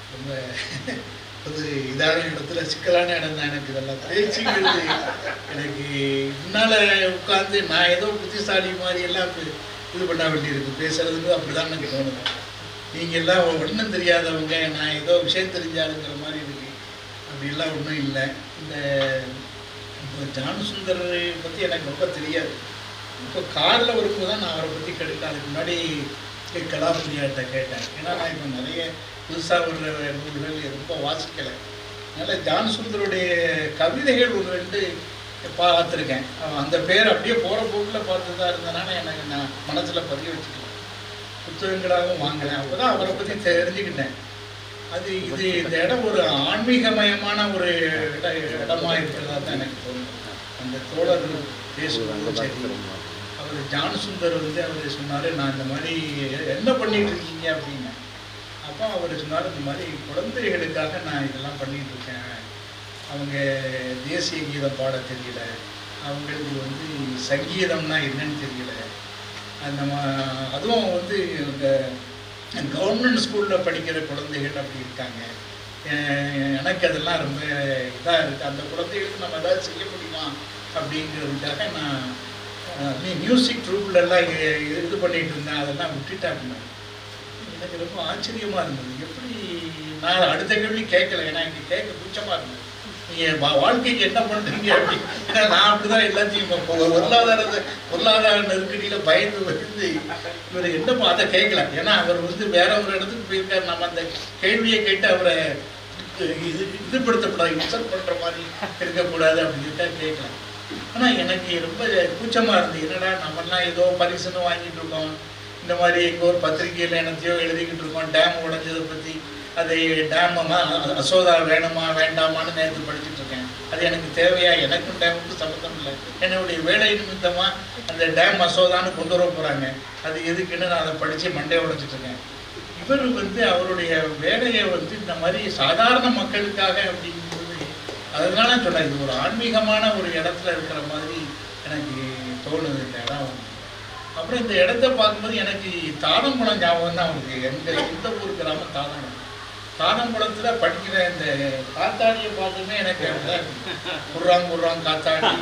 ரொம்ப அது இதான இடத்துல சிக்கலான இடம் தான் எனக்கு இதெல்லாம் பேச்சுங்கிறது எனக்கு முன்னால் உட்காந்து நான் ஏதோ புத்திசாலி மாதிரி எல்லாம் இப்ப இது பண்ண வேண்டியிருக்கு பேசுறதுக்கு அப்படிதான் எனக்கு தோணுது நீங்கள் எல்லாம் ஒன்றும் தெரியாதவங்க நான் ஏதோ விஷயம் தெரிஞ்சாலுங்கிற மாதிரி இருக்கு அப்படிலாம் ஒன்றும் இல்லை இந்த இப்போ ஜான் சுந்தர் பற்றி எனக்கு ரொம்ப தெரியாது இப்போ காரில் வரும்போது தான் நான் அவரை பற்றி கேட்டுட்டேன் அதுக்கு முன்னாடி கலாபிரியாட்ட கேட்டேன் ஏன்னா நான் இப்போ நிறைய புதுசாக வர்ற நூல்கள் ரொம்ப வாசிக்கலை அதனால் ஜான் சுந்தருடைய கவிதைகள் ஒரு ரெண்டு பார்த்துருக்கேன் அவன் அந்த பேர் அப்படியே போகிற போக்கில் பார்த்துதான் இருந்தனால எனக்கு நான் மனசில் பதிய வச்சுக்கலாம் புத்தகங்களாகவும் வாங்கினேன் அப்போ தான் அவரை பற்றி தெரிஞ்சுக்கிட்டேன் அது இது இந்த இடம் ஒரு ஆன்மீகமயமான ஒரு இட இடமா இருக்கிறதா தான் எனக்கு தோணுது அந்த தோழர் பேசும்போது சரி அவர் ஜான் சுந்தர் வந்து அவர் சொன்னார் நான் இந்த மாதிரி என்ன பண்ணிட்டு இருக்கீங்க அப்படின்னு அப்போ அவர் சொன்னார் இந்த மாதிரி குழந்தைகளுக்காக நான் இதெல்லாம் பண்ணிட்டு இருக்கேன் அவங்க தேசிய கீதம் பாட தெரியல அவங்களுக்கு வந்து சங்கீதம்னா என்னன்னு தெரியல அந்த மா- அதுவும் வந்து இந்த கவர்மெண்ட் ஸ்கூலில் படிக்கிற குழந்தைகள் அப்படி இருக்காங்க அஹ் எனக்கு அதெல்லாம் ரொம்ப இதாக இருக்குது அந்த குழந்தைகளுக்கு நம்ம ஏதாவது செய்ய முடியுமா அப்படிங்கிறதுக்காக நான் அஹ், நீ மியூசிக் ட்ரூப்லெல்லாம் இது பண்ணிட்டு இருந்தேன் அதெல்லாம் விட்டுட்டேன் அப்படின்னா எனக்கு ரொம்ப ஆச்சரியமாக இருந்தது எப்படி நான் அடுத்த கேள்வி கேட்கல ஏன்னா எனக்கு கேட்க கூச்சமாக இருந்தது நீங்கள் வா வாழ்க்கைக்கு என்ன பண்ணுறீங்க அப்படி ஏன்னா நான் அப்படிதான் எல்லாத்தையும் இப்போ பொ- பொருளாதார பொருளாதார நெருக்கடியில் பயந்து வந்து இவர் என்னப்பா அதை கேட்கல ஏன்னா அவர் வந்து வேற ஒரு இடத்துக்கு போயிருக்காரு நம்ம அந்த கேள்வியை கேட்டு அவரை இது இதுபடுத்தக்கூடாது இன்சல்ட் பண்ணுற மாதிரி இருக்கக்கூடாது அப்படின்ட்டு கேட்கல ஆனால் எனக்கு ரொம்ப கூச்சமாக இருந்தது என்னடா நம்மெல்லாம் ஏதோ பரிசுன்னு வாங்கிட்டு இருக்கோம் இந்த மாதிரி எங்கள் ஒரு பத்திரிக்கையில் என்னத்தையோ எழுதிக்கிட்டு இருக்கோம் டேம் உடைஞ்சதை பற்றி அதை டேமமா அசோதா வேணுமா வேண்டாமான்னு நேற்று படிச்சுட்டு இருக்கேன் அது எனக்கு தேவையா எனக்கும் டேமுக்கும் சம்மந்தம் இல்லை என்னுடைய வேலை நிமித்தமாக அந்த டேம் மசோதான்னு கொண்டு வர போகிறாங்க அது எதுக்குன்னு நான் அதை படித்து மண்டையை உடைச்சிட்டு இருக்கேன் இவர் வந்து அவருடைய வேலையை வந்து இந்த மாதிரி சாதாரண மக்களுக்காக அப்படிங்கும்போது அதனால சொன்னேன் இது ஒரு ஆன்மீகமான ஒரு இடத்துல இருக்கிற மாதிரி எனக்கு தோணுது இந்த இடம் வந்து. அப்புறம் இந்த இடத்த பார்க்கும்போது எனக்கு தாதங்குளம் ஞாபகம் தான் வருது எங்கள் இந்த ஊர் கிராமம் தாதங்குளம் தாதங்குளத்தில் படிக்கிற இந்த காத்தாடியை பார்த்துமே எனக்கு அப்படிதான் இருக்கு. குர்ராங் குர்ராங் காத்தாடி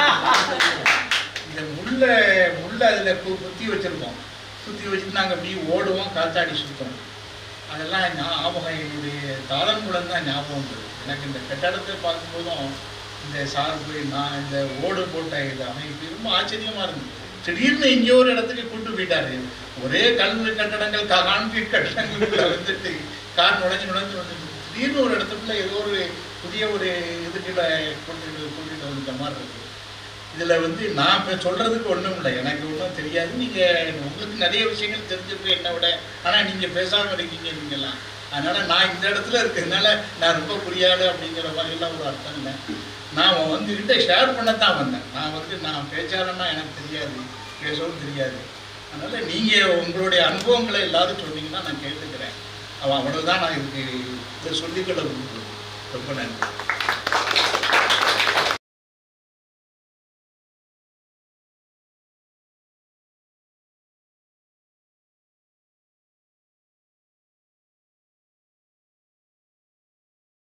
இந்த முள்ளை முள்ளை அதில் கு குத்தி வச்சுருக்கோம் சுற்றி வச்சுட்டு நாங்கள் அப்படியே ஓடுவோம் காத்தாடி சுத்தோம் அதெல்லாம் ஞாபகம் என்னுடைய தாளங்குளம் தான் ஞாபகம் வருது எனக்கு இந்த கட்டடத்தை பார்க்கும்போதும் இந்த சார்பு நான் இந்த ஓடு போட்ட இது அமைப்பு ரொம்ப ஆச்சரியமாக இருந்தது திடீர்னு எங்கேயோ ஒரு இடத்துக்கு கூட்டு போயிட்டாரு ஒரே கல் கட்டடங்கள் கா- கான்கிரீட் கட்டடங்களுக்குள்ள வந்துட்டு கார் நுழைஞ்சு நுழைஞ்சு வந்துட்டு திடீர்னு ஒரு இடத்துக்குள்ள ஏதோ ஒரு புதிய ஒரு இதுக்குள்ள கூட்டிட்டு கூட்டிட்டு வந்துட்ட மாதிரி இருக்கு இதில் வந்து நான் இப்போ சொல்கிறதுக்கு ஒன்றும் இல்லை எனக்கு ஒன்றும் தெரியாது நீங்கள் உங்களுக்கு நிறைய விஷயங்கள் தெரிஞ்சிருக்கு என்னை விட ஆனால் நீங்கள் பேசாமல் இருக்கீங்க நீங்கள்லாம் அதனால் நான் இந்த இடத்துல இருக்கிறதுனால நான் ரொம்ப புரியாது அப்படிங்கிற மாதிரிலாம் ஒரு அர்த்தம் இல்லை நான் வந்துக்கிட்ட ஷேர் பண்ணத்தான் வந்தேன் நான் வந்து நான் பேச்சாளன்னா எனக்கு தெரியாது பேசவும் தெரியாது அதனால் நீங்கள் உங்களுடைய அனுபவங்களை எல்லாரும் சொன்னீங்கன்னா நான் கேட்டுக்கிறேன் அவன் அவ்வளோதான் நான் இதுக்கு இதை சொல்லிக்கொள்ள விரும்புகிறேன் ரொம்ப நன்றி